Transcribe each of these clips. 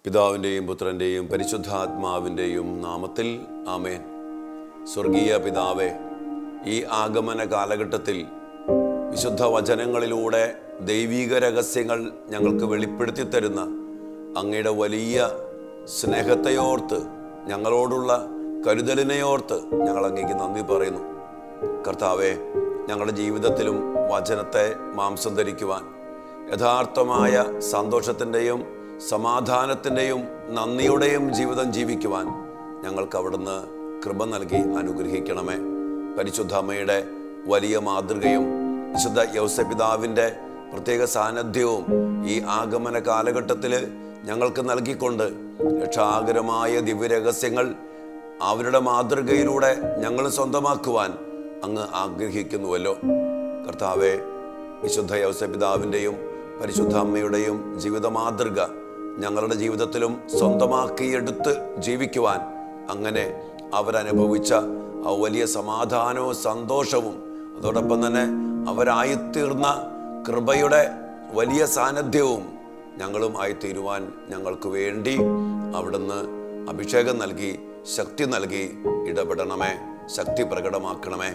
പിതാവിൻ്റെയും പുത്രൻ്റെയും പരിശുദ്ധാത്മാവിൻ്റെയും നാമത്തിൽ ആമേൻ സ്വർഗീയ പിതാവേ ഈ ആഗമന കാലഘട്ടത്തിൽ വിശുദ്ധ വചനങ്ങളിലൂടെ ദൈവിക രഹസ്യങ്ങൾ ഞങ്ങൾക്ക് വെളിപ്പെടുത്തി തരുന്ന അങ്ങയുടെ വലിയ സ്നേഹത്തെയോർത്ത് ഞങ്ങളോടുള്ള കരുതലിനെയോർത്ത് ഞങ്ങൾ അങ്ങേക്ക് നന്ദി പറയുന്നു കർത്താവെ ഞങ്ങളുടെ ജീവിതത്തിലും വചനത്തെ മാംസം ധരിക്കുവാൻ യഥാർത്ഥമായ സന്തോഷത്തിൻ്റെയും സമാധാനത്തിൻ്റെയും നന്ദിയുടെയും ജീവിതം ജീവിക്കുവാൻ ഞങ്ങൾക്ക് അവിടുന്ന് കൃപ നൽകി അനുഗ്രഹിക്കണമേ പരിശുദ്ധ അമ്മയുടെ വലിയ മാതൃകയും വിശുദ്ധ യൗസപിതാവിൻ്റെ പ്രത്യേക സാന്നിധ്യവും ഈ ആഗമന കാലഘട്ടത്തിൽ ഞങ്ങൾക്ക് നൽകിക്കൊണ്ട് രക്ഷാകരമായ ദിവ്യരഹസ്യങ്ങൾ അവരുടെ മാതൃകയിലൂടെ ഞങ്ങൾ സ്വന്തമാക്കുവാൻ അങ്ങ് ആഗ്രഹിക്കുന്നുവല്ലോ കർത്താവെ വിശുദ്ധ യൗസപിതാവിൻ്റെയും പരിശുദ്ധ അമ്മയുടെയും ജീവിത മാതൃക ഞങ്ങളുടെ ജീവിതത്തിലും സ്വന്തമാക്കിയെടുത്ത് ജീവിക്കുവാൻ അങ്ങനെ അവരനുഭവിച്ച ആ വലിയ സമാധാനവും സന്തോഷവും അതോടൊപ്പം തന്നെ അവരായിത്തീർന്ന കൃപയുടെ വലിയ സാന്നിധ്യവും ഞങ്ങളും ആയിത്തീരുവാൻ ഞങ്ങൾക്ക് വേണ്ടി അവിടുന്ന് അഭിഷേകം നൽകി ശക്തി നൽകി ഇടപെടണമേ ശക്തി പ്രകടമാക്കണമേ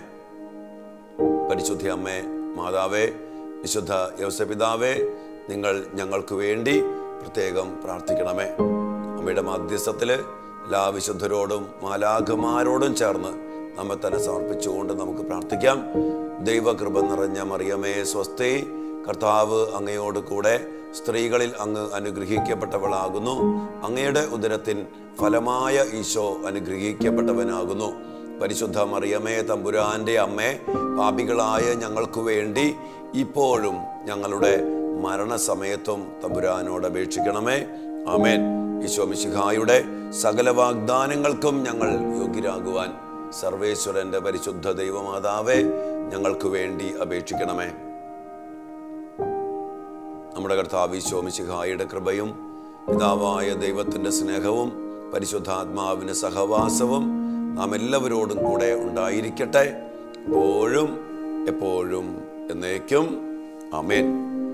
പരിശുദ്ധ അമ്മേ മാതാവേ വിശുദ്ധ യൗസപിതാവേ നിങ്ങൾ ഞങ്ങൾക്ക് വേണ്ടി പ്രത്യേകം പ്രാർത്ഥിക്കണമേ അമ്മയുടെ മാധ്യസ്ഥത്തിൽ എല്ലാ വിശുദ്ധരോടും മാലാഖമാരോടും ചേർന്ന് നമ്മെ തന്നെ സമർപ്പിച്ചുകൊണ്ട് നമുക്ക് പ്രാർത്ഥിക്കാം ദൈവകൃപ നിറഞ്ഞ മറിയമേ സ്വസ്തി കർത്താവ് അങ്ങയോട് കൂടെ സ്ത്രീകളിൽ അങ്ങ് അനുഗ്രഹിക്കപ്പെട്ടവളാകുന്നു അങ്ങയുടെ ഉദരത്തിൻ ഫലമായ ഈശോ അനുഗ്രഹിക്കപ്പെട്ടവനാകുന്നു പരിശുദ്ധ മറിയമേ തമ്പുരാന്റെ അമ്മേ പാപികളായ ഞങ്ങൾക്ക് വേണ്ടി ഇപ്പോഴും ഞങ്ങളുടെ മരണസമയത്തും തമ്പുരാനോട് അപേക്ഷിക്കണമേ ആമേൻ ഈശോ മിശിഹായുടെ സകല വാഗ്ദാനങ്ങൾക്കും ഞങ്ങൾ യോഗ്യരാകുവാൻ സർവേശ്വരന്റെ പരിശുദ്ധ ദൈവമാതാവേ ഞങ്ങൾക്ക് വേണ്ടി അപേക്ഷിക്കണമേ നമ്മുടെ കർത്താവ് ഈശോ മിശിഹായുടെ കൃപയും പിതാവായ ദൈവത്തിൻ്റെ സ്നേഹവും പരിശുദ്ധാത്മാവിന് സഹവാസവും നാം എല്ലാവരോടും കൂടെ ഉണ്ടായിരിക്കട്ടെ എപ്പോഴും എപ്പോഴും എന്നേക്കും അമേൻ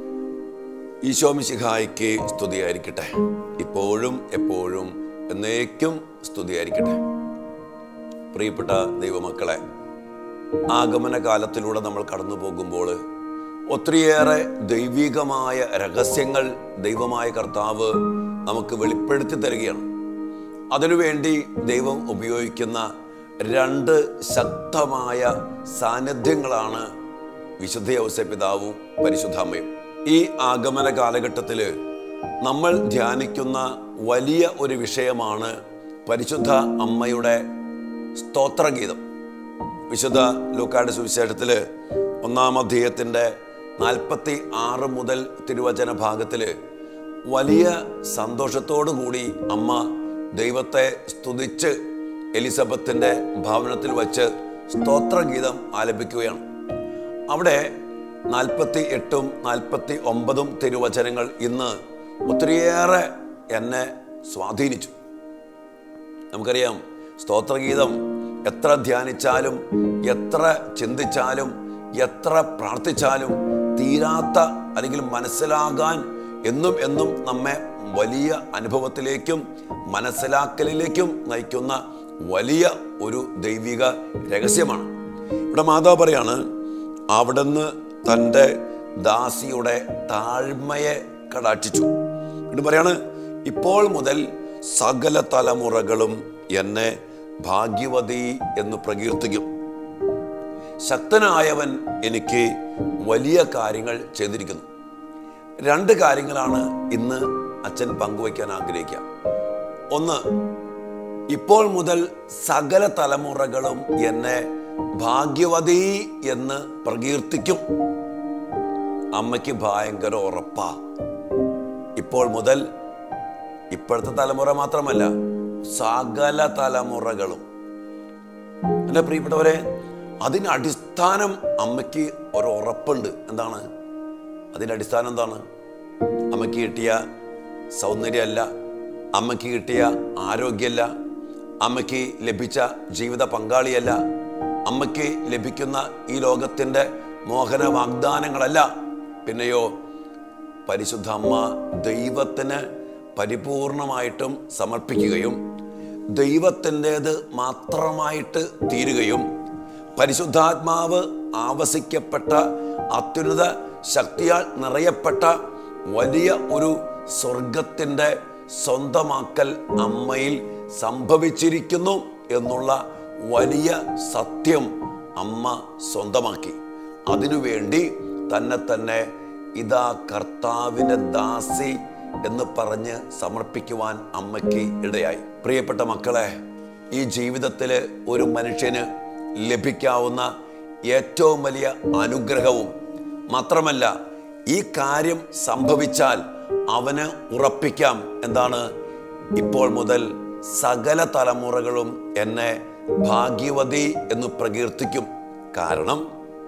ഈശോ മിശിഹായ്ക്ക് സ്തുതിയായിരിക്കട്ടെ ഇപ്പോഴും എപ്പോഴും എന്നേക്കും സ്തുതിയായിരിക്കട്ടെ പ്രിയപ്പെട്ട ദൈവമക്കളെ ആഗമന കാലത്തിലൂടെ നമ്മൾ കടന്നു പോകുമ്പോൾ ഒത്തിരിയേറെ ദൈവികമായ രഹസ്യങ്ങൾ ദൈവമായ കർത്താവ് നമുക്ക് വെളിപ്പെടുത്തി തരികയാണ് അതിനുവേണ്ടി ദൈവം ഉപയോഗിക്കുന്ന രണ്ട് ശക്തമായ സാന്നിധ്യങ്ങളാണ് വിശുദ്ധ ഔസപിതാവും പരിശുദ്ധാമ്മയും ഈ ആഗമന കാലഘട്ടത്തിൽ നമ്മൾ ധ്യാനിക്കുന്ന വലിയ ഒരു വിഷയമാണ് പരിശുദ്ധ അമ്മയുടെ സ്തോത്രഗീതം വിശുദ്ധ ലൂക്കാട് സുവിശേഷത്തിൽ ഒന്നാം അധ്യായത്തിൻ്റെ നാൽപ്പത്തി ആറ് മുതൽ തിരുവചന ഭാഗത്തിൽ വലിയ സന്തോഷത്തോടു കൂടി അമ്മ ദൈവത്തെ സ്തുതിച്ച് എലിസബത്തിൻ്റെ ഭവനത്തിൽ വച്ച് സ്തോത്രഗീതം ആലപിക്കുകയാണ് അവിടെ നാൽപ്പത്തി എട്ടും നാൽപ്പത്തി ഒമ്പതും തിരുവചനങ്ങൾ ഇന്ന് ഒത്തിരിയേറെ എന്നെ സ്വാധീനിച്ചു നമുക്കറിയാം സ്തോത്രഗീതം എത്ര ധ്യാനിച്ചാലും എത്ര ചിന്തിച്ചാലും എത്ര പ്രാർത്ഥിച്ചാലും തീരാത്ത അല്ലെങ്കിൽ മനസ്സിലാകാൻ എന്നും എന്നും നമ്മെ വലിയ അനുഭവത്തിലേക്കും മനസ്സിലാക്കലിലേക്കും നയിക്കുന്ന വലിയ ഒരു ദൈവിക രഹസ്യമാണ് ഇവിടെ മാതാവ് പറയാണ് അവിടുന്ന് തൻ്റെ ദാസിയുടെ താഴ്മയെ കടാക്ഷിച്ചു ഇത് പറയാണ് ഇപ്പോൾ മുതൽ സകല തലമുറകളും എന്നെ ഭാഗ്യവതി എന്ന് പ്രകീർത്തിക്കും ശക്തനായവൻ എനിക്ക് വലിയ കാര്യങ്ങൾ ചെയ്തിരിക്കുന്നു രണ്ട് കാര്യങ്ങളാണ് ഇന്ന് അച്ഛൻ പങ്കുവയ്ക്കാൻ ആഗ്രഹിക്കുക ഒന്ന് ഇപ്പോൾ മുതൽ സകല തലമുറകളും എന്നെ ഭാഗ്യവതി എന്ന് പ്രകീർത്തിക്കും അമ്മയ്ക്ക് ഭയങ്കര ഉറപ്പാ ഇപ്പോൾ മുതൽ ഇപ്പോഴത്തെ തലമുറ മാത്രമല്ല സകല തലമുറകളും എൻ്റെ പ്രിയപ്പെട്ടവരെ അതിന് അടിസ്ഥാനം അമ്മയ്ക്ക് ഒരു ഉറപ്പുണ്ട് എന്താണ് അതിൻ്റെ അടിസ്ഥാനം എന്താണ് അമ്മയ്ക്ക് കിട്ടിയ സൗന്ദര്യമല്ല അമ്മയ്ക്ക് കിട്ടിയ ആരോഗ്യമല്ല അമ്മയ്ക്ക് ലഭിച്ച ജീവിത പങ്കാളിയല്ല അമ്മയ്ക്ക് ലഭിക്കുന്ന ഈ ലോകത്തിൻ്റെ മോഹന വാഗ്ദാനങ്ങളല്ല പിന്നെയോ പരിശുദ്ധ അമ്മ ദൈവത്തിന് പരിപൂർണമായിട്ടും സമർപ്പിക്കുകയും ദൈവത്തിൻ്റേത് മാത്രമായിട്ട് തീരുകയും പരിശുദ്ധാത്മാവ് ആവസിക്കപ്പെട്ട അത്യുന്നത ശക്തിയാൽ നിറയപ്പെട്ട വലിയ ഒരു സ്വർഗത്തിൻ്റെ സ്വന്തമാക്കൽ അമ്മയിൽ സംഭവിച്ചിരിക്കുന്നു എന്നുള്ള വലിയ സത്യം അമ്മ സ്വന്തമാക്കി അതിനുവേണ്ടി തന്നെ തന്നെ ഇതാ കർത്താവിൻ്റെ ദാസി എന്ന് പറഞ്ഞ് സമർപ്പിക്കുവാൻ അമ്മയ്ക്ക് ഇടയായി പ്രിയപ്പെട്ട മക്കളെ ഈ ജീവിതത്തിൽ ഒരു മനുഷ്യന് ലഭിക്കാവുന്ന ഏറ്റവും വലിയ അനുഗ്രഹവും മാത്രമല്ല ഈ കാര്യം സംഭവിച്ചാൽ അവന് ഉറപ്പിക്കാം എന്താണ് ഇപ്പോൾ മുതൽ സകല തലമുറകളും എന്നെ ഭാഗ്യവതി എന്ന് പ്രകീർത്തിക്കും കാരണം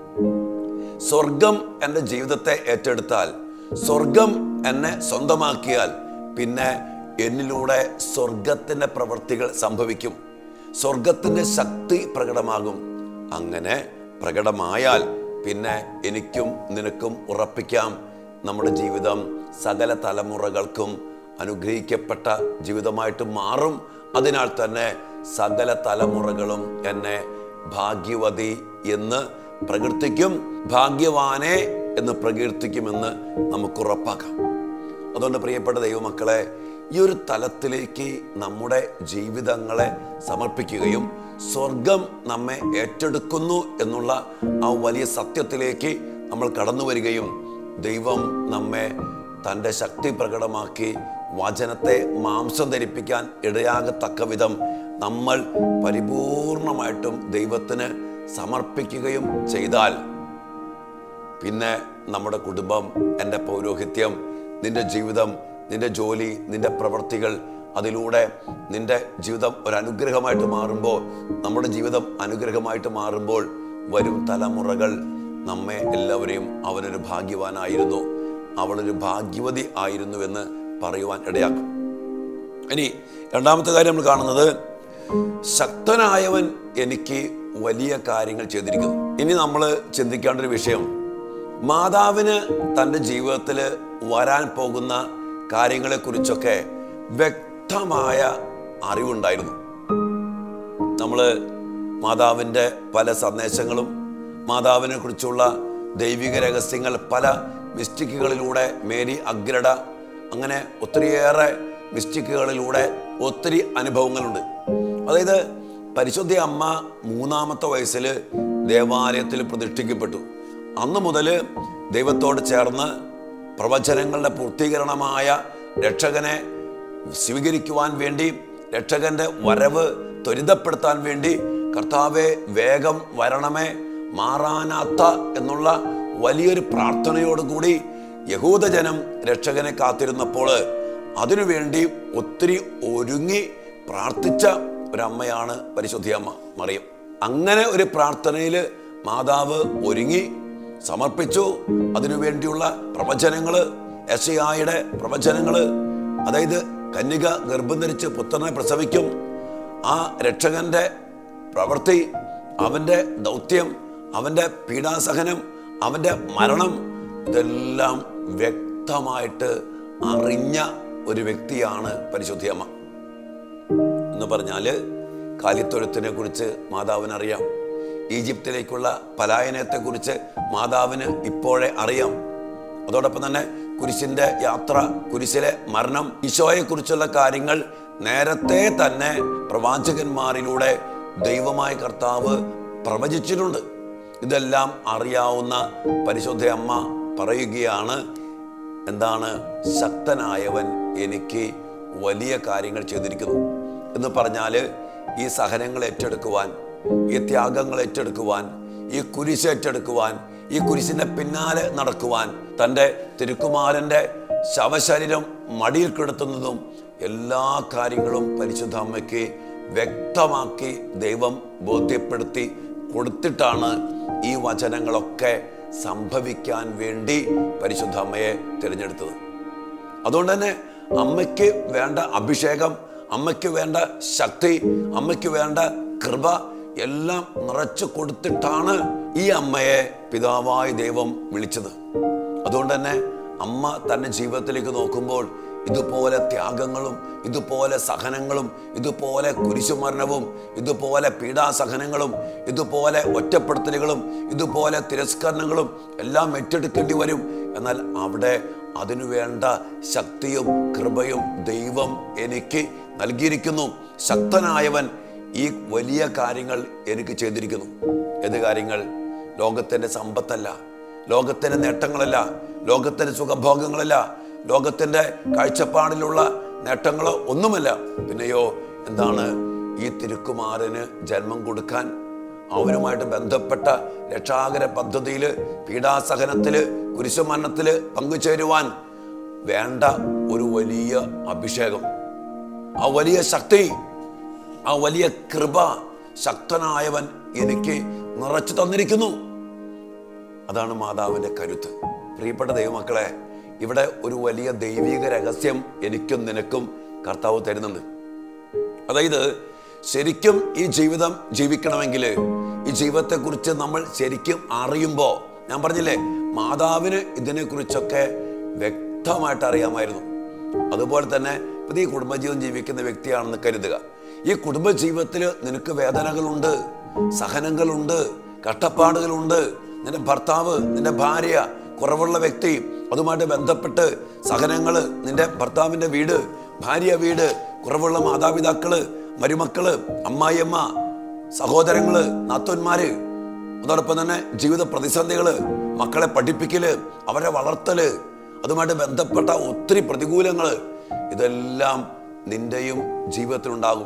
സ്വർഗം എൻ്റെ ജീവിതത്തെ ഏറ്റെടുത്താൽ സ്വർഗം എന്നെ സ്വന്തമാക്കിയാൽ പിന്നെ എന്നിലൂടെ സ്വർഗത്തിൻ്റെ പ്രവൃത്തികൾ സംഭവിക്കും സ്വർഗത്തിൻ്റെ ശക്തി പ്രകടമാകും അങ്ങനെ പ്രകടമായാൽ പിന്നെ എനിക്കും നിനക്കും ഉറപ്പിക്കാം നമ്മുടെ ജീവിതം സകല തലമുറകൾക്കും അനുഗ്രഹിക്കപ്പെട്ട ജീവിതമായിട്ട് മാറും അതിനാൽ തന്നെ സകല തലമുറകളും എന്നെ ഭാഗ്യവതി എന്ന് പ്രകീർത്തിക്കും ഭാഗ്യവാനെ എന്ന് പ്രകീർത്തിക്കുമെന്ന് നമുക്ക് ഉറപ്പാക്കാം അതുകൊണ്ട് പ്രിയപ്പെട്ട ദൈവമക്കളെ ഈ ഒരു തലത്തിലേക്ക് നമ്മുടെ ജീവിതങ്ങളെ സമർപ്പിക്കുകയും സ്വർഗം നമ്മെ ഏറ്റെടുക്കുന്നു എന്നുള്ള ആ വലിയ സത്യത്തിലേക്ക് നമ്മൾ കടന്നു വരികയും ദൈവം നമ്മെ തൻ്റെ ശക്തി പ്രകടമാക്കി വചനത്തെ മാംസം ധരിപ്പിക്കാൻ ഇടയാകത്തക്ക വിധം നമ്മൾ പരിപൂർണമായിട്ടും ദൈവത്തിന് സമർപ്പിക്കുകയും ചെയ്താൽ പിന്നെ നമ്മുടെ കുടുംബം എൻ്റെ പൗരോഹിത്യം നിന്റെ ജീവിതം നിന്റെ ജോലി നിന്റെ പ്രവൃത്തികൾ അതിലൂടെ നിന്റെ ജീവിതം ഒരു അനുഗ്രഹമായിട്ട് മാറുമ്പോൾ നമ്മുടെ ജീവിതം അനുഗ്രഹമായിട്ട് മാറുമ്പോൾ വരും തലമുറകൾ നമ്മെ എല്ലാവരെയും അവനൊരു ഭാഗ്യവാനായിരുന്നു അവളൊരു ഭാഗ്യവതി ആയിരുന്നു എന്ന് പറയുവാൻ ഇടയാക്കും ഇനി രണ്ടാമത്തെ കാര്യം നമ്മൾ കാണുന്നത് ശക്തനായവൻ എനിക്ക് വലിയ കാര്യങ്ങൾ ചെയ്തിരിക്കുന്നു ഇനി നമ്മൾ ചിന്തിക്കേണ്ട ഒരു വിഷയം മാതാവിന് തൻ്റെ ജീവിതത്തിൽ വരാൻ പോകുന്ന കാര്യങ്ങളെക്കുറിച്ചൊക്കെ വ്യക്തമായ അറിവുണ്ടായിരുന്നു നമ്മൾ മാതാവിൻ്റെ പല സന്ദേശങ്ങളും മാതാവിനെ കുറിച്ചുള്ള ദൈവിക രഹസ്യങ്ങൾ പല മിസ്റ്റിക്കുകളിലൂടെ മേരി അഗ്രട അങ്ങനെ ഒത്തിരിയേറെ മിസ്റ്റിക്കുകളിലൂടെ ഒത്തിരി അനുഭവങ്ങളുണ്ട് അതായത് പരിശുദ്ധ അമ്മ മൂന്നാമത്തെ വയസ്സിൽ ദേവാലയത്തിൽ പ്രതിഷ്ഠിക്കപ്പെട്ടു അന്ന് മുതൽ ദൈവത്തോട് ചേർന്ന് പ്രവചനങ്ങളുടെ പൂർത്തീകരണമായ രക്ഷകനെ സ്വീകരിക്കുവാൻ വേണ്ടി രക്ഷകന്റെ വരവ് ത്വരിതപ്പെടുത്താൻ വേണ്ടി കർത്താവെ വേഗം വരണമേ മാറാനാത്ത എന്നുള്ള വലിയൊരു പ്രാർത്ഥനയോടുകൂടി യഹൂദജനം രക്ഷകനെ കാത്തിരുന്നപ്പോൾ അതിനുവേണ്ടി ഒത്തിരി ഒരുങ്ങി പ്രാർത്ഥിച്ച ഒരമ്മയാണ് പരിശുദ്ധിയമ്മ മറിയം അങ്ങനെ ഒരു പ്രാർത്ഥനയിൽ മാതാവ് ഒരുങ്ങി സമർപ്പിച്ചു അതിനുവേണ്ടിയുള്ള പ്രവചനങ്ങള് യശയായുടെ പ്രവചനങ്ങള് അതായത് കന്യക ഗർഭം ധരിച്ച് പുത്രനെ പ്രസവിക്കും ആ രക്ഷകന്റെ പ്രവൃത്തി അവന്റെ ദൗത്യം അവന്റെ പീഡാസഹനം അവന്റെ മരണം ഇതെല്ലാം വ്യക്തമായിട്ട് അറിഞ്ഞ ഒരു വ്യക്തിയാണ് പരിശുദ്ധിയമ്മ എന്ന് പറഞ്ഞാല് കാലിത്തൊഴുത്തിനെ കുറിച്ച് മാതാവിന് അറിയാം ഈജിപ്തിലേക്കുള്ള പലായനത്തെക്കുറിച്ച് മാതാവിന് ഇപ്പോഴേ അറിയാം അതോടൊപ്പം തന്നെ കുരിശിന്റെ യാത്ര കുരിശിലെ മരണം ഈശോയെക്കുറിച്ചുള്ള കാര്യങ്ങൾ നേരത്തെ തന്നെ പ്രവാചകന്മാരിലൂടെ ദൈവമായ കർത്താവ് പ്രവചിച്ചിട്ടുണ്ട് ഇതെല്ലാം അറിയാവുന്ന പരിശുദ്ധ അമ്മ പറയുകയാണ് എന്താണ് ശക്തനായവൻ എനിക്ക് വലിയ കാര്യങ്ങൾ ചെയ്തിരിക്കുന്നു എന്ന് പറഞ്ഞാൽ ഈ സഹനങ്ങൾ ഏറ്റെടുക്കുവാൻ ഈ ത്യാഗങ്ങൾ ഏറ്റെടുക്കുവാൻ ഈ കുരിശ് ഏറ്റെടുക്കുവാൻ ഈ കുരിശിന്റെ പിന്നാലെ നടക്കുവാൻ തൻ്റെ തിരുക്കുമാരൻ്റെ ശവശരീരം മടിയിൽ കിടത്തുന്നതും എല്ലാ കാര്യങ്ങളും പരിശുദ്ധ അമ്മയ്ക്ക് വ്യക്തമാക്കി ദൈവം ബോധ്യപ്പെടുത്തി കൊടുത്തിട്ടാണ് ഈ വചനങ്ങളൊക്കെ സംഭവിക്കാൻ വേണ്ടി പരിശുദ്ധ അമ്മയെ തിരഞ്ഞെടുത്തത് അതുകൊണ്ട് തന്നെ അമ്മയ്ക്ക് വേണ്ട അഭിഷേകം അമ്മയ്ക്ക് വേണ്ട ശക്തി അമ്മയ്ക്ക് വേണ്ട കൃപ എല്ലാം നിറച്ചു കൊടുത്തിട്ടാണ് ഈ അമ്മയെ പിതാവായ ദൈവം വിളിച്ചത് അതുകൊണ്ട് തന്നെ അമ്മ തൻ്റെ ജീവിതത്തിലേക്ക് നോക്കുമ്പോൾ ഇതുപോലെ ത്യാഗങ്ങളും ഇതുപോലെ സഹനങ്ങളും ഇതുപോലെ കുരിശുമരണവും ഇതുപോലെ പീഡാസഹനങ്ങളും ഇതുപോലെ ഒറ്റപ്പെടുത്തലുകളും ഇതുപോലെ തിരസ്കരണങ്ങളും എല്ലാം ഏറ്റെടുക്കേണ്ടി വരും എന്നാൽ അവിടെ അതിനു വേണ്ട ശക്തിയും കൃപയും ദൈവം എനിക്ക് നൽകിയിരിക്കുന്നു ശക്തനായവൻ ഈ വലിയ കാര്യങ്ങൾ എനിക്ക് ചെയ്തിരിക്കുന്നു ഏത് കാര്യങ്ങൾ ലോകത്തിൻ്റെ സമ്പത്തല്ല ലോകത്തിൻ്റെ നേട്ടങ്ങളല്ല ലോകത്തിൻ്റെ സുഖഭോഗങ്ങളല്ല ലോകത്തിൻ്റെ കാഴ്ചപ്പാടിലുള്ള നേട്ടങ്ങളോ ഒന്നുമല്ല പിന്നെയോ എന്താണ് ഈ തിരുക്കുമാരന് ജന്മം കൊടുക്കാൻ അവനുമായിട്ട് ബന്ധപ്പെട്ട രക്ഷാകര പദ്ധതിയിൽ പീഡാസഹനത്തിൽ കുരിശുമരണത്തിൽ പങ്കുചേരുവാൻ വേണ്ട ഒരു വലിയ അഭിഷേകം ആ വലിയ ശക്തി ആ വലിയ കൃപ ശക്തനായവൻ എനിക്ക് നിറച്ചു തന്നിരിക്കുന്നു അതാണ് മാതാവിൻ്റെ കരുത്ത് പ്രിയപ്പെട്ട ദൈവമക്കളെ ഇവിടെ ഒരു വലിയ ദൈവിക രഹസ്യം എനിക്കും നിനക്കും കർത്താവ് തരുന്നുണ്ട് അതായത് ശരിക്കും ഈ ജീവിതം ജീവിക്കണമെങ്കിൽ ഈ ജീവിതത്തെക്കുറിച്ച് നമ്മൾ ശരിക്കും അറിയുമ്പോൾ ഞാൻ പറഞ്ഞില്ലേ മാതാവിന് ഇതിനെക്കുറിച്ചൊക്കെ വ്യക്തമായിട്ട് അറിയാമായിരുന്നു അതുപോലെ തന്നെ ഇപ്പം ഈ കുടുംബജീവിതം ജീവിക്കുന്ന വ്യക്തിയാണെന്ന് കരുതുക ഈ കുടുംബജീവിതത്തിൽ നിനക്ക് വേദനകളുണ്ട് സഹനങ്ങളുണ്ട് കഷ്ടപ്പാടുകളുണ്ട് നിന്റെ ഭർത്താവ് നിന്റെ ഭാര്യ കുറവുള്ള വ്യക്തി അതുമായിട്ട് ബന്ധപ്പെട്ട് സഹനങ്ങള് നിന്റെ ഭർത്താവിൻ്റെ വീട് ഭാര്യ വീട് കുറവുള്ള മാതാപിതാക്കള് മരുമക്കള് അമ്മായിയമ്മ സഹോദരങ്ങള് നാത്തോന്മാര് അതോടൊപ്പം തന്നെ ജീവിത പ്രതിസന്ധികള് മക്കളെ പഠിപ്പിക്കല് അവരെ വളർത്തല് അതുമായിട്ട് ബന്ധപ്പെട്ട ഒത്തിരി പ്രതികൂലങ്ങള് ഇതെല്ലാം നിന്റെയും ജീവിതത്തിലുണ്ടാകും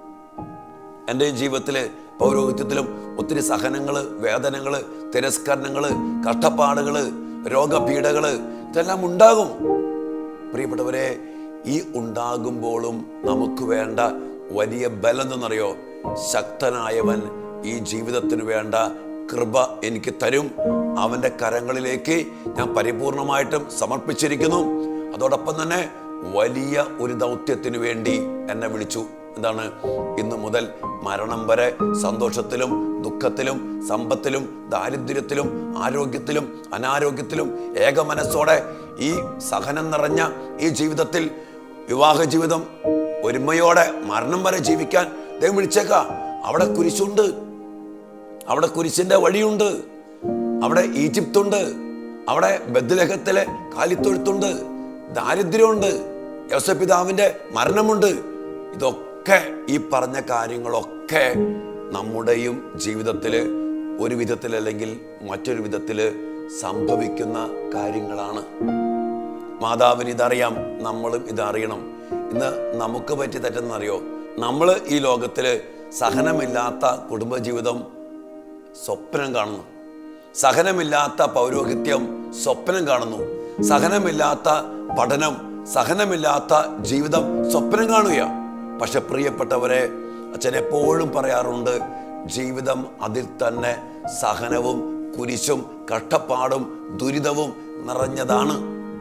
എൻ്റെ ജീവിതത്തിൽ പൗരോഹിത്യത്തിലും ഒത്തിരി സഹനങ്ങൾ വേദനകൾ തിരസ്കരണങ്ങൾ കഷ്ടപ്പാടുകൾ രോഗപീഠകൾ ഇതെല്ലാം ഉണ്ടാകും പ്രിയപ്പെട്ടവരെ ഈ ഉണ്ടാകുമ്പോഴും നമുക്ക് വേണ്ട വലിയ ബലം എന്നറിയോ ശക്തനായവൻ ഈ ജീവിതത്തിന് വേണ്ട കൃപ എനിക്ക് തരും അവൻ്റെ കരങ്ങളിലേക്ക് ഞാൻ പരിപൂർണമായിട്ടും സമർപ്പിച്ചിരിക്കുന്നു അതോടൊപ്പം തന്നെ വലിയ ഒരു ദൗത്യത്തിനു വേണ്ടി എന്നെ വിളിച്ചു എന്താണ് ഇന്നു മുതൽ മരണം വരെ സന്തോഷത്തിലും ദുഃഖത്തിലും സമ്പത്തിലും ദാരിദ്ര്യത്തിലും ആരോഗ്യത്തിലും അനാരോഗ്യത്തിലും ഏക മനസ്സോടെ ഈ സഹനം നിറഞ്ഞ ഈ ജീവിതത്തിൽ വിവാഹ ജീവിതം ഒരുമയോടെ മരണം വരെ ജീവിക്കാൻ ദൈവം വിളിച്ചേക്ക അവിടെ കുരിശുണ്ട് അവിടെ കുരിശിന്റെ വഴിയുണ്ട് അവിടെ ഈജിപ്തുണ്ട് അവിടെ ബദ്ലഹത്തിലെ കാലിത്തൊഴുത്തുണ്ട് ദാരിദ്ര്യമുണ്ട് യോസപിതാവിന്റെ മരണമുണ്ട് ഇതൊക്കെ ഈ പറഞ്ഞ കാര്യങ്ങളൊക്കെ നമ്മുടെയും ജീവിതത്തിൽ ഒരു വിധത്തിൽ അല്ലെങ്കിൽ മറ്റൊരു വിധത്തിൽ സംഭവിക്കുന്ന കാര്യങ്ങളാണ് മാതാവിന് ഇതറിയാം നമ്മളും ഇതറിയണം ഇന്ന് നമുക്ക് പറ്റി തെറ്റെന്നറിയോ നമ്മൾ ഈ ലോകത്തിൽ സഹനമില്ലാത്ത കുടുംബജീവിതം സ്വപ്നം കാണുന്നു സഹനമില്ലാത്ത പൗരോഹിത്യം സ്വപ്നം കാണുന്നു സഹനമില്ലാത്ത പഠനം സഹനമില്ലാത്ത ജീവിതം സ്വപ്നം കാണുക പക്ഷെ പ്രിയപ്പെട്ടവരെ അച്ഛൻ എപ്പോഴും പറയാറുണ്ട് ജീവിതം അതിൽ തന്നെ സഹനവും കുരിശും കഷ്ടപ്പാടും ദുരിതവും നിറഞ്ഞതാണ്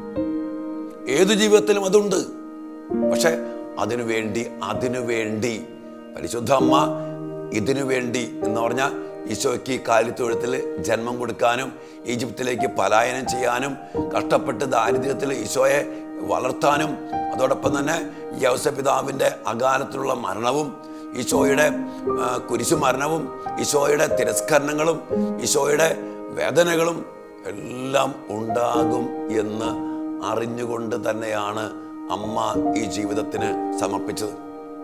ഏതു ജീവിതത്തിലും അതുണ്ട് പക്ഷെ അതിനു വേണ്ടി അതിനു വേണ്ടി പരിശുദ്ധ അമ്മ ഇതിനു വേണ്ടി എന്ന് പറഞ്ഞാൽ ഈശോയ്ക്ക് കാലിത്തൊഴുത്തിൽ ജന്മം കൊടുക്കാനും ഈജിപ്തിലേക്ക് പലായനം ചെയ്യാനും കഷ്ടപ്പെട്ട് ദാരിദ്ര്യത്തിൽ ഈശോയെ വളർത്താനും അതോടൊപ്പം തന്നെ യൗസപിതാവിൻ്റെ അകാലത്തിലുള്ള മരണവും ഈശോയുടെ ആ, കുരിശു മരണവും ഈശോയുടെ തിരസ്കരണങ്ങളും ഈശോയുടെ വേദനകളും എല്ലാം ഉണ്ടാകും എന്ന് അറിഞ്ഞുകൊണ്ട് തന്നെയാണ് അമ്മ ഈ ജീവിതത്തിന് സമർപ്പിച്ചത്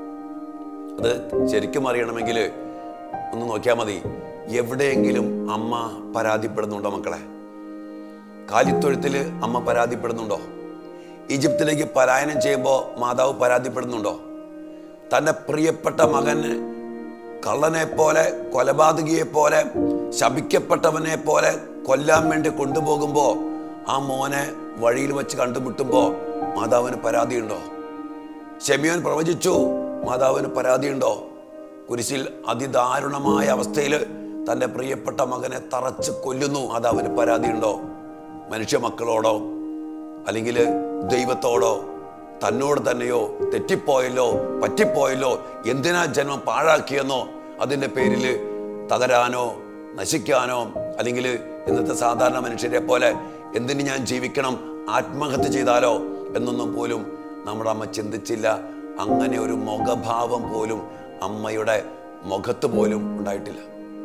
അത് ശരിക്കും അറിയണമെങ്കിൽ ഒന്ന് നോക്കിയാൽ മതി എവിടെയെങ്കിലും അമ്മ പരാതിപ്പെടുന്നുണ്ടോ മക്കളെ കാലിത്തൊഴുത്തിൽ അമ്മ പരാതിപ്പെടുന്നുണ്ടോ ഈജിപ്തിലേക്ക് പലായനം ചെയ്യുമ്പോൾ മാതാവ് പരാതിപ്പെടുന്നുണ്ടോ തൻ്റെ പ്രിയപ്പെട്ട മകന് കള്ളനെ പോലെ കൊലപാതകിയെ പോലെ ശപിക്കപ്പെട്ടവനെ പോലെ കൊല്ലാൻ വേണ്ടി കൊണ്ടുപോകുമ്പോൾ ആ മോനെ വഴിയിൽ വെച്ച് കണ്ടുമുട്ടുമ്പോൾ മാതാവിന് പരാതിയുണ്ടോ ഷെമിയോൻ പ്രവചിച്ചു മാതാവിന് പരാതിയുണ്ടോ കുരിശിൽ അതിദാരുണമായ അവസ്ഥയിൽ തൻ്റെ പ്രിയപ്പെട്ട മകനെ തറച്ച് കൊല്ലുന്നു മാതാവിന് പരാതിയുണ്ടോ മനുഷ്യ മക്കളോടോ അല്ലെങ്കിൽ ദൈവത്തോടോ തന്നോട് തന്നെയോ തെറ്റിപ്പോയല്ലോ പറ്റിപ്പോയല്ലോ എന്തിനാ ജന്മം പാഴാക്കിയെന്നോ അതിൻ്റെ പേരിൽ തകരാനോ നശിക്കാനോ അല്ലെങ്കിൽ ഇന്നത്തെ സാധാരണ മനുഷ്യരെ പോലെ എന്തിന് ഞാൻ ജീവിക്കണം ആത്മഹത്യ ചെയ്താലോ എന്നൊന്നും പോലും നമ്മുടെ അമ്മ ചിന്തിച്ചില്ല അങ്ങനെ ഒരു മുഖഭാവം പോലും അമ്മയുടെ മുഖത്ത് പോലും ഉണ്ടായിട്ടില്ല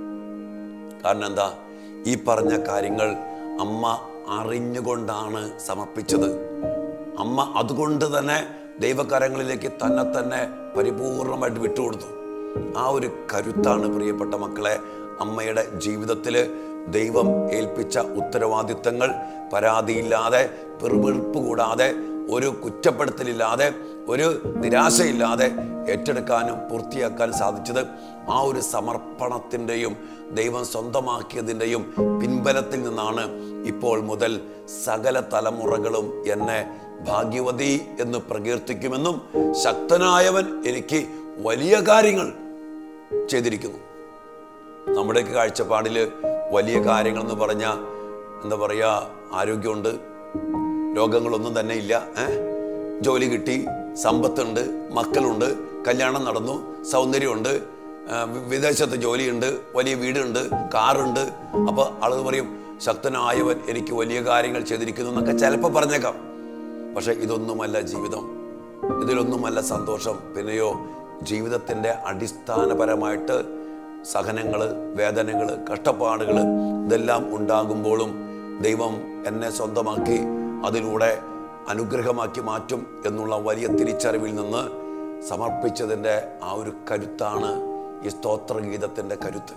കാരണം എന്താ ഈ പറഞ്ഞ കാര്യങ്ങൾ അമ്മ അറിഞ്ഞുകൊണ്ടാണ് സമർപ്പിച്ചത് അമ്മ അതുകൊണ്ട് തന്നെ ദൈവകരങ്ങളിലേക്ക് തന്നെ തന്നെ പരിപൂർണമായിട്ട് വിട്ടുകൊടുത്തു ആ ഒരു കരുത്താണ് പ്രിയപ്പെട്ട മക്കളെ അമ്മയുടെ ജീവിതത്തിൽ ദൈവം ഏൽപ്പിച്ച ഉത്തരവാദിത്തങ്ങൾ പരാതിയില്ലാതെ പെറുപെറുപ്പ് കൂടാതെ ഒരു കുറ്റപ്പെടുത്തലില്ലാതെ ഒരു നിരാശയില്ലാതെ ഏറ്റെടുക്കാനും പൂർത്തിയാക്കാനും സാധിച്ചത് ആ ഒരു സമർപ്പണത്തിൻ്റെയും ദൈവം സ്വന്തമാക്കിയതിൻ്റെയും പിൻബലത്തിൽ നിന്നാണ് ഇപ്പോൾ മുതൽ സകല തലമുറകളും എന്നെ ഭാഗ്യവതി എന്ന് പ്രകീർത്തിക്കുമെന്നും ശക്തനായവൻ എനിക്ക് വലിയ കാര്യങ്ങൾ ചെയ്തിരിക്കുന്നു നമ്മുടെയൊക്കെ കാഴ്ചപ്പാടിൽ വലിയ കാര്യങ്ങൾ എന്ന് പറഞ്ഞാൽ എന്താ പറയുക ആരോഗ്യമുണ്ട് രോഗങ്ങളൊന്നും തന്നെ ഇല്ല ഏ ജോലി കിട്ടി സമ്പത്തുണ്ട് മക്കളുണ്ട് കല്യാണം നടന്നു സൗന്ദര്യമുണ്ട് ആ, വി- വിദേശത്ത് ജോലിയുണ്ട് വലിയ വീടുണ്ട് കാറുണ്ട് അപ്പോൾ ആളുകൾ പറയും ശക്തനായവൻ എനിക്ക് വലിയ കാര്യങ്ങൾ ചെയ്തിരിക്കുന്നു എന്നൊക്കെ ചിലപ്പോൾ പറഞ്ഞേക്കാം പക്ഷെ ഇതൊന്നുമല്ല ജീവിതം ഇതിലൊന്നുമല്ല സന്തോഷം പിന്നെയോ ജീവിതത്തിൻ്റെ അടിസ്ഥാനപരമായിട്ട് സഹനങ്ങൾ വേദനകൾ കഷ്ടപ്പാടുകൾ ഇതെല്ലാം ഉണ്ടാകുമ്പോഴും ദൈവം എന്നെ സ്വന്തമാക്കി അതിലൂടെ അനുഗ്രഹമാക്കി മാറ്റും എന്നുള്ള വലിയ തിരിച്ചറിവിൽ നിന്ന് സമർപ്പിച്ചതിൻ്റെ ആ ഒരു കരുത്താണ് ഈ സ്തോത്രഗീതത്തിൻ്റെ കരുത്ത്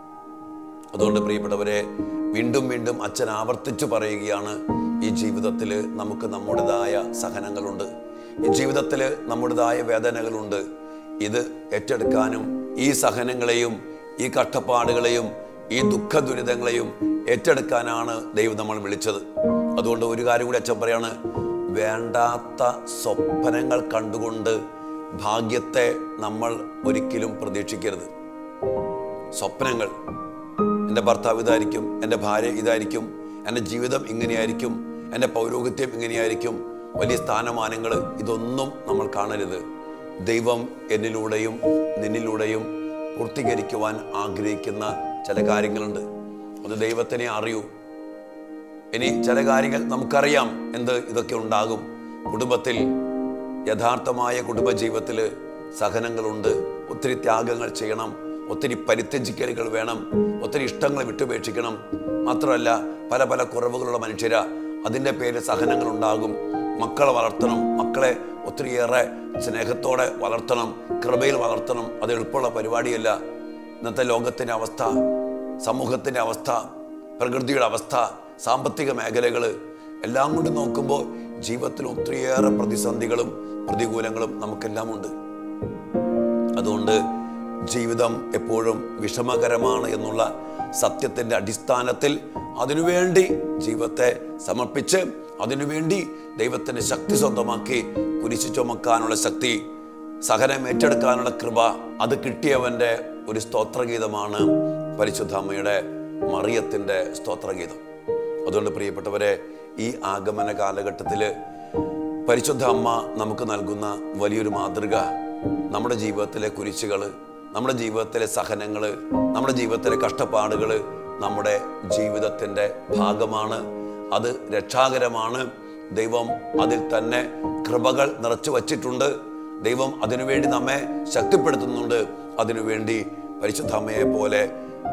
അതുകൊണ്ട് പ്രിയപ്പെട്ടവരെ വീണ്ടും വീണ്ടും അച്ഛൻ ആവർത്തിച്ചു പറയുകയാണ് ഈ ജീവിതത്തിൽ നമുക്ക് നമ്മുടേതായ സഹനങ്ങളുണ്ട് ഈ ജീവിതത്തിൽ നമ്മുടേതായ വേദനകളുണ്ട് ഇത് ഏറ്റെടുക്കാനും ഈ സഹനങ്ങളെയും ഈ കഷ്ടപ്പാടുകളെയും ഈ ദുഃഖ ദുരിതങ്ങളെയും ഏറ്റെടുക്കാനാണ് ദൈവം നമ്മൾ വിളിച്ചത് അതുകൊണ്ട് ഒരു കാര്യം കൂടി അച്ഛൻ പറയാണ് വേണ്ടാത്ത സ്വപ്നങ്ങൾ കണ്ടുകൊണ്ട് ഭാഗ്യത്തെ നമ്മൾ ഒരിക്കലും പ്രതീക്ഷിക്കരുത് സ്വപ്നങ്ങൾ എൻ്റെ ഭർത്താവ് ഇതായിരിക്കും എൻ്റെ ഭാര്യ ഇതായിരിക്കും എൻ്റെ ജീവിതം ഇങ്ങനെയായിരിക്കും എൻ്റെ പൗരോഹിത്യം ഇങ്ങനെയായിരിക്കും വലിയ സ്ഥാനമാനങ്ങൾ ഇതൊന്നും നമ്മൾ കാണരുത് ദൈവം എന്നിലൂടെയും നിന്നിലൂടെയും പൂർത്തീകരിക്കുവാൻ ആഗ്രഹിക്കുന്ന ചില കാര്യങ്ങളുണ്ട് അത് ദൈവത്തിനെ അറിയൂ ഇനി ചില കാര്യങ്ങൾ നമുക്കറിയാം എന്ത് ഇതൊക്കെ ഉണ്ടാകും കുടുംബത്തിൽ യഥാർത്ഥമായ കുടുംബജീവിതത്തിൽ സഹനങ്ങളുണ്ട് ഒത്തിരി ത്യാഗങ്ങൾ ചെയ്യണം ഒത്തിരി പരിത്യജിക്കലുകൾ വേണം ഒത്തിരി ഇഷ്ടങ്ങൾ വിട്ടുപേക്ഷിക്കണം മാത്രമല്ല പല പല കുറവുകളുള്ള മനുഷ്യരാ അതിൻ്റെ പേര് സഹനങ്ങൾ ഉണ്ടാകും മക്കളെ വളർത്തണം മക്കളെ ഒത്തിരിയേറെ സ്നേഹത്തോടെ വളർത്തണം കൃപയിൽ വളർത്തണം അത് എളുപ്പമുള്ള പരിപാടിയല്ല ഇന്നത്തെ ലോകത്തിൻ്റെ അവസ്ഥ സമൂഹത്തിൻ്റെ അവസ്ഥ പ്രകൃതിയുടെ അവസ്ഥ സാമ്പത്തിക മേഖലകൾ എല്ലാം കൊണ്ട് നോക്കുമ്പോൾ ജീവിതത്തിൽ ഒത്തിരിയേറെ പ്രതിസന്ധികളും പ്രതികൂലങ്ങളും നമുക്കെല്ലാം ഉണ്ട് അതുകൊണ്ട് ജീവിതം എപ്പോഴും വിഷമകരമാണ് എന്നുള്ള സത്യത്തിൻ്റെ അടിസ്ഥാനത്തിൽ അതിനുവേണ്ടി ജീവിതത്തെ സമർപ്പിച്ച് അതിനുവേണ്ടി ദൈവത്തിൻ്റെ ശക്തി സ്വന്തമാക്കി കുരിശു ചുമക്കാനുള്ള ശക്തി സഹനം ഏറ്റെടുക്കാനുള്ള കൃപ അത് കിട്ടിയവൻ്റെ ഒരു സ്തോത്രഗീതമാണ് പരിശുദ്ധ അമ്മയുടെ മറിയത്തിൻ്റെ സ്തോത്രഗീതം അതുകൊണ്ട് പ്രിയപ്പെട്ടവരെ ഈ ആഗമന കാലഘട്ടത്തിൽ പരിശുദ്ധ അമ്മ നമുക്ക് നൽകുന്ന വലിയൊരു മാതൃക നമ്മുടെ ജീവിതത്തിലെ കുരിശുകൾ നമ്മുടെ ജീവിതത്തിലെ സഹനങ്ങൾ നമ്മുടെ ജീവിതത്തിലെ കഷ്ടപ്പാടുകൾ നമ്മുടെ ജീവിതത്തിൻ്റെ ഭാഗമാണ് അത് രക്ഷാകരമാണ് ദൈവം അതിൽ തന്നെ കൃപകൾ നിറച്ചു വച്ചിട്ടുണ്ട് ദൈവം അതിനുവേണ്ടി നമ്മെ ശക്തിപ്പെടുത്തുന്നുണ്ട് അതിനുവേണ്ടി പരിശുദ്ധ അമ്മയെ പോലെ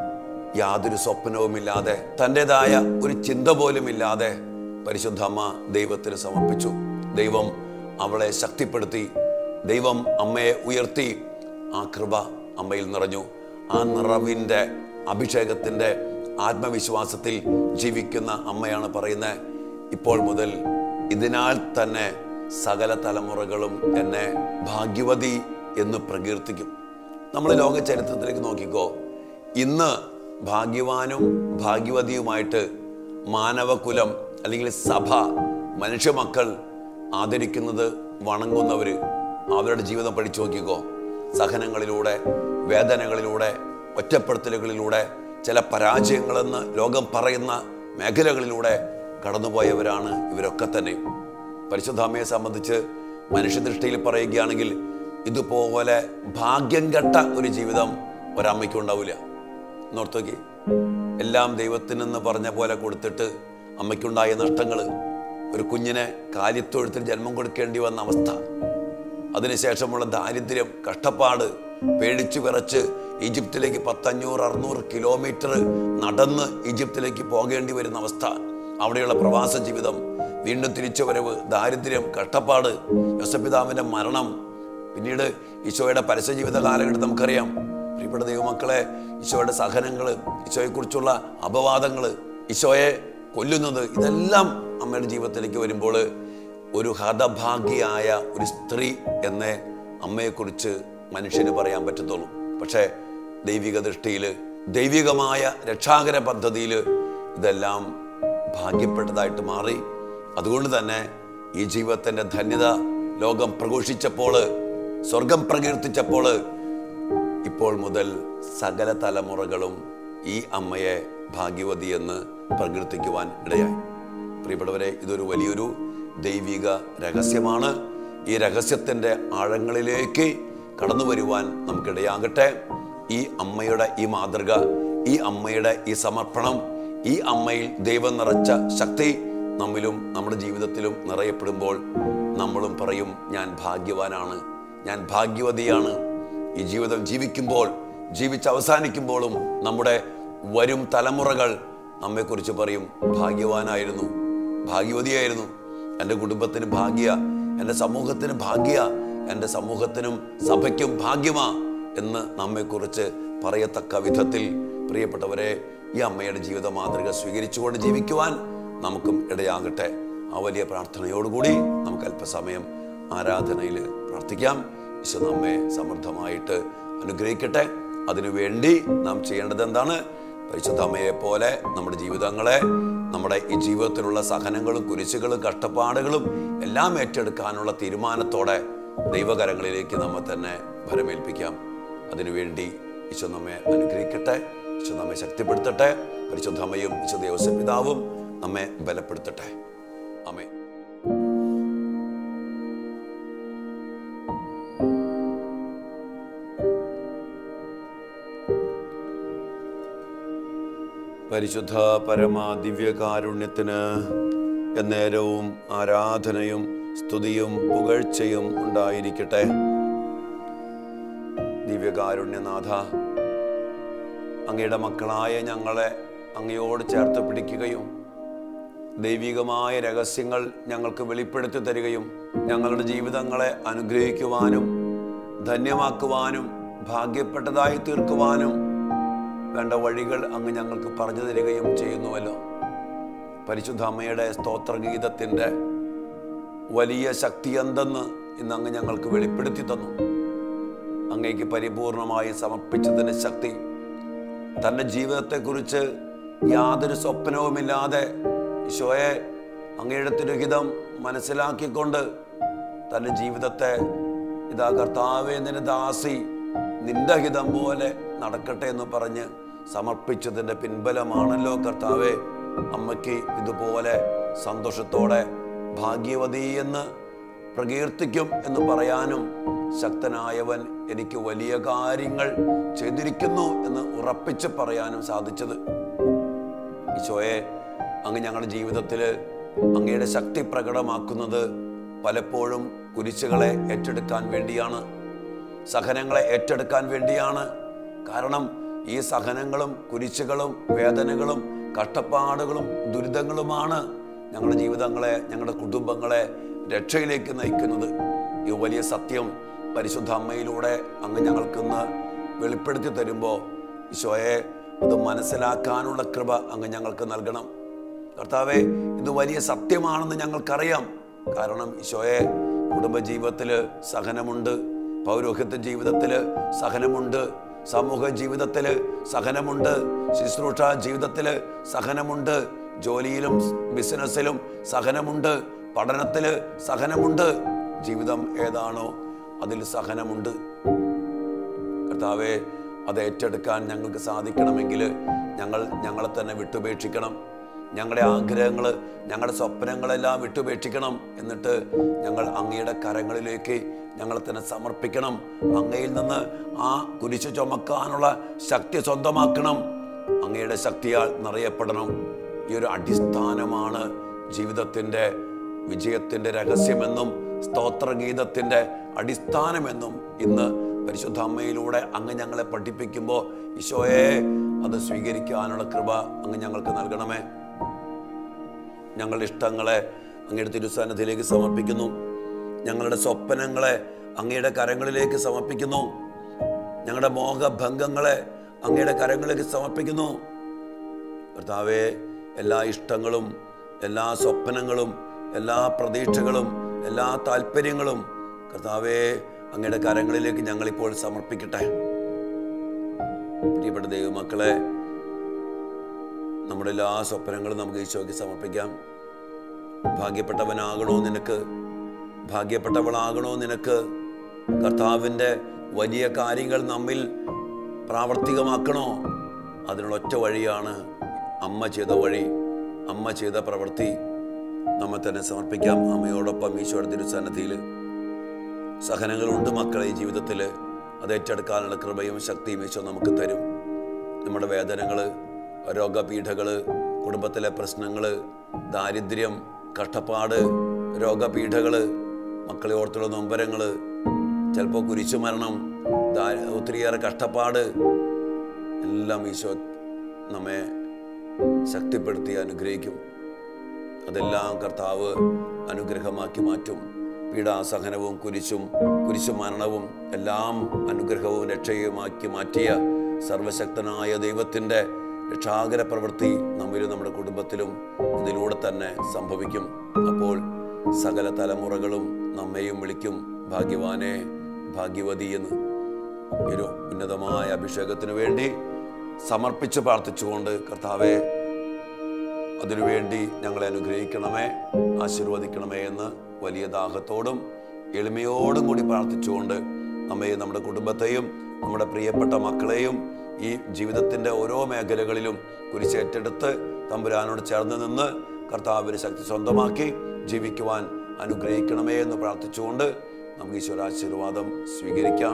യാതൊരു സ്വപ്നവുമില്ലാതെ തൻ്റെതായ ഒരു ചിന്ത പോലും ഇല്ലാതെ പരിശുദ്ധ അമ്മ ദൈവത്തിന് സമർപ്പിച്ചു ദൈവം അവളെ ശക്തിപ്പെടുത്തി ദൈവം അമ്മയെ ഉയർത്തി ആ കൃപ അമ്മയിൽ നിറഞ്ഞു ആ നിറവിൻ്റെ അഭിഷേകത്തിൻ്റെ ആത്മവിശ്വാസത്തിൽ ജീവിക്കുന്ന അമ്മയാണ് പറയുന്നത് ഇപ്പോൾ മുതൽ ഇതിനാൽ തന്നെ സകല തലമുറകളും എന്നെ ഭാഗ്യവതി എന്ന് പ്രകീർത്തിക്കും നമ്മൾ ലോക ചരിത്രത്തിലേക്ക് നോക്കിക്കോ ഇന്ന് ഭാഗ്യവാനും ഭാഗ്യവതിയുമായിട്ട് മാനവകുലം അല്ലെങ്കിൽ സഭ മനുഷ്യമക്കൾ ആദരിക്കുന്നത് വണങ്ങുന്നവർ അവരുടെ ജീവിതം പഠിച്ചു നോക്കിക്കോ സഹനങ്ങളിലൂടെ വേദനകളിലൂടെ ഒറ്റപ്പെടുത്തലുകളിലൂടെ ചില പരാജയങ്ങളെന്ന് ലോകം പറയുന്ന മേഖലകളിലൂടെ കടന്നുപോയവരാണ് ഇവരൊക്കെ തന്നെ പരിശുദ്ധാമ്മയെ സംബന്ധിച്ച് മനുഷ്യദൃഷ്ടിയിൽ പറയുകയാണെങ്കിൽ ഇതുപോലെ ഭാഗ്യം കെട്ട ഒരു ജീവിതം ഒരമ്മയ്ക്കും ഉണ്ടാവില്ല എന്നോർത്ത് നോക്കി എല്ലാം ദൈവത്തിനെന്ന് പറഞ്ഞ പോലെ കൊടുത്തിട്ട് അമ്മയ്ക്കുണ്ടായ നഷ്ടങ്ങൾ ഒരു കുഞ്ഞിനെ കാലിത്തൊഴുത്തിൽ ജന്മം കൊടുക്കേണ്ടി വന്ന അവസ്ഥ അതിനുശേഷമുള്ള ദാരിദ്ര്യം കഷ്ടപ്പാട് പേടിച്ചു വിറച്ച് ഈജിപ്തിലേക്ക് പത്തഞ്ഞൂറ് അറുന്നൂറ് കിലോമീറ്റർ നടന്ന് ഈജിപ്തിലേക്ക് പോകേണ്ടി വരുന്ന അവസ്ഥ അവിടെയുള്ള പ്രവാസ ജീവിതം വീണ്ടും തിരിച്ചു വരവ് ദാരിദ്ര്യം കഷ്ടപ്പാട് യോസപിതാവിൻ്റെ മരണം പിന്നീട് ഈശോയുടെ പരസ്യ ജീവിത കാലഘട്ടം നമുക്കറിയാം പ്രിയപ്പെട്ട ദൈവമക്കളെ ഈശോയുടെ സഹനങ്ങൾ ഈശോയെക്കുറിച്ചുള്ള അപവാദങ്ങൾ ഈശോയെ കൊല്ലുന്നത് ഇതെല്ലാം അമ്മയുടെ ജീവിതത്തിലേക്ക് വരുമ്പോൾ ഒരു ഹതഭാഗ്യയായ ഒരു സ്ത്രീ എന്ന് അമ്മയെക്കുറിച്ച് മനുഷ്യന് പറയാൻ പറ്റത്തുള്ളൂ പക്ഷേ ദൈവിക ദൃഷ്ടിയിൽ ദൈവികമായ രക്ഷാകര പദ്ധതിയിൽ ഇതെല്ലാം ഭാഗ്യപ്പെട്ടതായിട്ട് മാറി അതുകൊണ്ട് തന്നെ ഈ ജീവിതത്തിൻ്റെ ധന്യത ലോകം പ്രഘോഷിച്ചപ്പോൾ സ്വർഗം പ്രകീർത്തിച്ചപ്പോൾ ഇപ്പോൾ മുതൽ സകല തലമുറകളും ഈ അമ്മയെ ഭാഗ്യവതി എന്ന് പ്രകീർത്തിക്കുവാൻ ഇടയായി പ്രിയപ്പെട്ടവരെ ഇതൊരു വലിയൊരു ദൈവിക രഹസ്യമാണ് ഈ രഹസ്യത്തിൻ്റെ ആഴങ്ങളിലേക്ക് കടന്നു വരുവാൻ നമുക്കിടയാകട്ടെ ഈ അമ്മയുടെ ഈ മാതൃക ഈ അമ്മയുടെ ഈ സമർപ്പണം ഈ അമ്മയിൽ ദൈവം നിറച്ച ശക്തി നമ്മിലും നമ്മുടെ ജീവിതത്തിലും നിറയപ്പെടുമ്പോൾ നമ്മളും പറയും ഞാൻ ഭാഗ്യവാനാണ് ഞാൻ ഭാഗ്യവതിയാണ് ഈ ജീവിതം ജീവിക്കുമ്പോൾ ജീവിച്ച് അവസാനിക്കുമ്പോഴും നമ്മുടെ വരും തലമുറകൾ നമ്മെക്കുറിച്ച് പറയും ഭാഗ്യവാനായിരുന്നു ഭാഗ്യവതിയായിരുന്നു എൻ്റെ കുടുംബത്തിന് ഭാഗ്യ എൻ്റെ സമൂഹത്തിന് ഭാഗ്യ എൻ്റെ സമൂഹത്തിനും സഭയ്ക്കും ഭാഗ്യമാ എന്ന് നമ്മെക്കുറിച്ച് പറയത്തക്ക വിധത്തിൽ പ്രിയപ്പെട്ടവരെ ഈ അമ്മയുടെ ജീവിത മാതൃക സ്വീകരിച്ചുകൊണ്ട് ജീവിക്കുവാൻ നമുക്കും ഇടയാകട്ടെ ആ വലിയ പ്രാർത്ഥനയോടുകൂടി നമുക്ക് അല്പസമയം ആരാധനയിൽ പ്രാർത്ഥിക്കാം ഈശോ നമ്മെ സമൃദ്ധമായിട്ട് അനുഗ്രഹിക്കട്ടെ അതിനുവേണ്ടി നാം ചെയ്യേണ്ടത് എന്താണ് പരിശുദ്ധ അമ്മയെ പോലെ നമ്മുടെ ജീവിതങ്ങളെ നമ്മുടെ ഈ ജീവിതത്തിലുള്ള സഹനങ്ങളും കുരിശുകളും കഷ്ടപ്പാടുകളും എല്ലാം ഏറ്റെടുക്കാനുള്ള തീരുമാനത്തോടെ ദൈവകരങ്ങളിലേക്ക് നമ്മെ തന്നെ ഭരമേൽപ്പിക്കാം അതിനുവേണ്ടി ഈശോ നമ്മെ അനുഗ്രഹിക്കട്ടെ ഈശോ നമ്മെ ശക്തിപ്പെടുത്തട്ടെ പരിശുദ്ധ അമ്മയും ഈശോ ദേവസ്വപിതാവും നമ്മെ ബലപ്പെടുത്തട്ടെ അമ്മേ പരിശുദ്ധ പരമ ദിവ്യകാരുണ്യത്തിന് എന്നേരവും ആരാധനയും സ്തുതിയും പുകഴ്ചയും ഉണ്ടായിരിക്കട്ടെ ദിവ്യകാരുണ്യനാഥ അങ്ങയുടെ മക്കളായ ഞങ്ങളെ അങ്ങയോട് ചേർത്ത് പിടിക്കുകയും ദൈവികമായ രഹസ്യങ്ങൾ ഞങ്ങൾക്ക് വെളിപ്പെടുത്തി തരികയും ഞങ്ങളുടെ ജീവിതങ്ങളെ അനുഗ്രഹിക്കുവാനും ധന്യമാക്കുവാനും ഭാഗ്യപ്പെട്ടതായി തീർക്കുവാനും വേണ്ട വഴികൾ അങ്ങ് ഞങ്ങൾക്ക് പറഞ്ഞു തരികയും ചെയ്യുന്നുവല്ലോ പരിശുദ്ധ അമ്മയുടെ സ്തോത്രഗീതത്തിൻ്റെ വലിയ ശക്തി എന്തെന്ന് ഇന്ന് അങ്ങ് ഞങ്ങൾക്ക് വെളിപ്പെടുത്തി തന്നു അങ്ങേക്ക് പരിപൂർണമായി സമർപ്പിച്ചതിൻ്റെ ശക്തി തൻ്റെ ജീവിതത്തെക്കുറിച്ച് യാതൊരു സ്വപ്നവുമില്ലാതെ ഈശോയെ അങ്ങയുടെ തിരുഹിതം മനസ്സിലാക്കിക്കൊണ്ട് തൻ്റെ ജീവിതത്തെ ഇതാ കർത്താവേ നിന്റെ ദാസി നിന്റെ ഹിതം പോലെ നടക്കട്ടെ എന്ന് പറഞ്ഞ് സമർപ്പിച്ചതിൻ്റെ പിൻബലമാണല്ലോ കർത്താവെ അമ്മയ്ക്ക് ഇതുപോലെ സന്തോഷത്തോടെ ഭാഗ്യവതി എന്ന് പ്രകീർത്തിക്കും എന്ന് പറയാനും ശക്തനായവൻ എനിക്ക് വലിയ കാര്യങ്ങൾ ചെയ്തിരിക്കുന്നു എന്ന് ഉറപ്പിച്ച് പറയാനും സാധിച്ചത് ഈശോയെ അങ്ങ് ഞങ്ങളുടെ ജീവിതത്തിൽ അങ്ങയുടെ ശക്തി പ്രകടമാക്കുന്നത് പലപ്പോഴും കുരിശുകളെ ഏറ്റെടുക്കാൻ വേണ്ടിയാണ് സഹനങ്ങളെ ഏറ്റെടുക്കാൻ വേണ്ടിയാണ് കാരണം ഈ സഹനങ്ങളും കുരിശുകളും വേദനകളും കഷ്ടപ്പാടുകളും ദുരിതങ്ങളുമാണ് ഞങ്ങളുടെ ജീവിതങ്ങളെ ഞങ്ങളുടെ കുടുംബങ്ങളെ രക്ഷയിലേക്ക് നയിക്കുന്നത് ഈ വലിയ സത്യം പരിശുദ്ധ അമ്മയിലൂടെ അങ്ങ് ഞങ്ങൾക്കിന്ന് വെളിപ്പെടുത്തി തരുമ്പോൾ ഈശോയെ അത് മനസ്സിലാക്കാനുള്ള കൃപ അങ്ങ് ഞങ്ങൾക്ക് നൽകണം കർത്താവെ ഇത് വലിയ സത്യമാണെന്ന് ഞങ്ങൾക്കറിയാം കാരണം ഈശോയെ കുടുംബജീവിതത്തിൽ സഹനമുണ്ട് പൗരോഹിത്യ ജീവിതത്തിൽ സഹനമുണ്ട് സമൂഹ ജീവിതത്തിൽ സഹനമുണ്ട് ശുശ്രൂഷ ജീവിതത്തിൽ സഹനമുണ്ട് ജോലിയിലും ബിസിനസ്സിലും സഹനമുണ്ട് പഠനത്തിൽ സഹനമുണ്ട് ജീവിതം ഏതാണോ അതിൽ സഹനമുണ്ട് കർത്താവെ അത് ഏറ്റെടുക്കാൻ ഞങ്ങൾക്ക് സാധിക്കണമെങ്കിൽ ഞങ്ങൾ ഞങ്ങളെ തന്നെ വിട്ടുപേക്ഷിക്കണം ഞങ്ങളുടെ ആഗ്രഹങ്ങൾ ഞങ്ങളുടെ സ്വപ്നങ്ങളെല്ലാം വിട്ടുപേക്ഷിക്കണം എന്നിട്ട് ഞങ്ങൾ അങ്ങയുടെ കരങ്ങളിലേക്ക് ഞങ്ങളെ തന്നെ സമർപ്പിക്കണം അങ്ങയിൽ നിന്ന് ആ കുരിശ് ചുമക്കാനുള്ള ശക്തി സ്വന്തമാക്കണം അങ്ങയുടെ ശക്തിയാൽ നിറയപ്പെടണം ഈ ഒരു അടിസ്ഥാനമാണ് ജീവിതത്തിൻ്റെ വിജയത്തിൻ്റെ രഹസ്യമെന്നും സ്തോത്രഗീതത്തിൻ്റെ അടിസ്ഥാനമെന്നും ഇന്ന് പരിശുദ്ധ അമ്മയിലൂടെ അങ്ങ് ഞങ്ങളെ പഠിപ്പിക്കുമ്പോൾ ഈശോയെ അത് സ്വീകരിക്കാനുള്ള കൃപ അങ്ങ് ഞങ്ങൾക്ക് നൽകണമേ ഞങ്ങളുടെ ഇഷ്ടങ്ങളെ അങ്ങയുടെ തിരുസന്നിധിയിലേക്ക് സമർപ്പിക്കുന്നു ഞങ്ങളുടെ സ്വപ്നങ്ങളെ അങ്ങയുടെ കരങ്ങളിലേക്ക് സമർപ്പിക്കുന്നു ഞങ്ങളുടെ മോഹഭംഗങ്ങളെ അങ്ങയുടെ കരങ്ങളിലേക്ക് സമർപ്പിക്കുന്നു കർത്താവെ എല്ലാ ഇഷ്ടങ്ങളും എല്ലാ സ്വപ്നങ്ങളും എല്ലാ പ്രതീക്ഷകളും എല്ലാ താല്പര്യങ്ങളും കർത്താവെ അങ്ങയുടെ കരങ്ങളിലേക്ക് ഞങ്ങളിപ്പോൾ സമർപ്പിക്കട്ടെ പ്രിയപ്പെട്ട ദൈവമക്കളെ നമ്മുടെ എല്ലാ സ്വപ്നങ്ങളും നമുക്ക് ഈശോയ്ക്ക് സമർപ്പിക്കാം ഭാഗ്യപ്പെട്ടവനാകണോ നിനക്ക് ഭാഗ്യപ്പെട്ടവളാകണോ നിനക്ക് കർത്താവിൻ്റെ വലിയ കാര്യങ്ങൾ നമ്മിൽ പ്രാവർത്തികമാക്കണോ അതിനുള്ള ഒറ്റ വഴിയാണ് അമ്മ ചെയ്ത വഴി അമ്മ ചെയ്ത പ്രവൃത്തി നമ്മെ തന്നെ സമർപ്പിക്കാം അമ്മയോടൊപ്പം ഈശോയുടെ തിരുസന്നധിയിൽ സഹനങ്ങളുണ്ട് മക്കളെ ഈ ജീവിതത്തിൽ അത് ഏറ്റെടുക്കാനുള്ള കൃപയും ശക്തിയും ഈശോ നമുക്ക് തരും നമ്മുടെ വേദനകൾ രോഗപീഠകൾ കുടുംബത്തിലെ പ്രശ്നങ്ങൾ ദാരിദ്ര്യം കഷ്ടപ്പാട് രോഗപീഠകൾ മക്കളെ ഓർത്തുള്ള നൊമ്പരങ്ങൾ ചിലപ്പോൾ കുരിശു മരണം ദാ- ഒത്തിരിയേറെ കഷ്ടപ്പാട് എല്ലാം ഈശോ നമ്മെ ശക്തിപ്പെടുത്തി അനുഗ്രഹിക്കും അതെല്ലാം കർത്താവ് അനുഗ്രഹമാക്കി മാറ്റും പീഡാസഹനവും കുരിശും കുരിശു മരണവും എല്ലാം അനുഗ്രഹവും രക്ഷയുമാക്കി മാറ്റിയ സർവശക്തനായ ദൈവത്തിൻ്റെ രക്ഷാകര പ്രവൃത്തി നമ്മിലും നമ്മുടെ കുടുംബത്തിലും ഇതിലൂടെ തന്നെ സംഭവിക്കും അപ്പോൾ സകല തലമുറകളും നമ്മെയും വിളിക്കും ഭാഗ്യവാനെ ഭാഗ്യവതി എന്ന് ഈ ഒരു ഉന്നതമായ അഭിഷേകത്തിന് വേണ്ടി സമർപ്പിച്ച് പ്രാർത്ഥിച്ചുകൊണ്ട് കർത്താവെ അതിനുവേണ്ടി ഞങ്ങളെ അനുഗ്രഹിക്കണമേ ആശീർവദിക്കണമേ എന്ന് വലിയ ദാഹത്തോടും എളിമയോടും കൂടി പ്രാർത്ഥിച്ചുകൊണ്ട് നമ്മയും നമ്മുടെ കുടുംബത്തെയും നമ്മുടെ പ്രിയപ്പെട്ട മക്കളെയും ഈ ജീവിതത്തിൻ്റെ ഓരോ മേഖലകളിലും കുരിശേറ്റെടുത്ത് തമ്പുരാനോട് ചേർന്ന് നിന്ന് കർത്താവിന് ശക്തി സ്വന്തമാക്കി ജീവിക്കുവാൻ അനുഗ്രഹിക്കണമേ എന്ന് പ്രാർത്ഥിച്ചുകൊണ്ട് നമുക്ക് ഈശ്വരാശീർവാദം സ്വീകരിക്കാം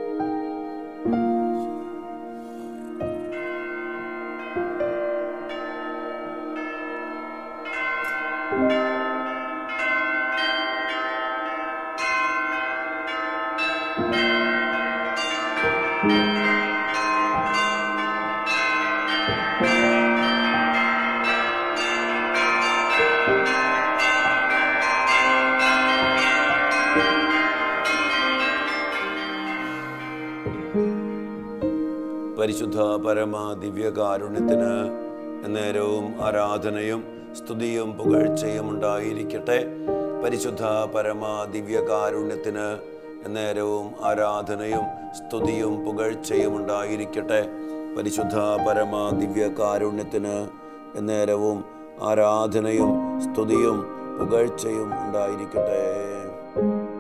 പരിശുദ്ധ പരമ ദിവ്യകാരുണ്യത്തിന് നേരവും ആരാധനയും സ്തുതിയും പുകഴ്ചയും ഉണ്ടായിരിക്കട്ടെ പരിശുദ്ധ പരമ ദിവ്യകാരുണ്യത്തിന് നേരവും ആരാധനയും സ്തുതിയും പുകഴ്ചയും ഉണ്ടായിരിക്കട്ടെ പരിശുദ്ധ പരമ ദിവ്യകാരുണ്യത്തിന് നേരവും ആരാധനയും സ്തുതിയും പുകഴ്ചയും ഉണ്ടായിരിക്കട്ടെ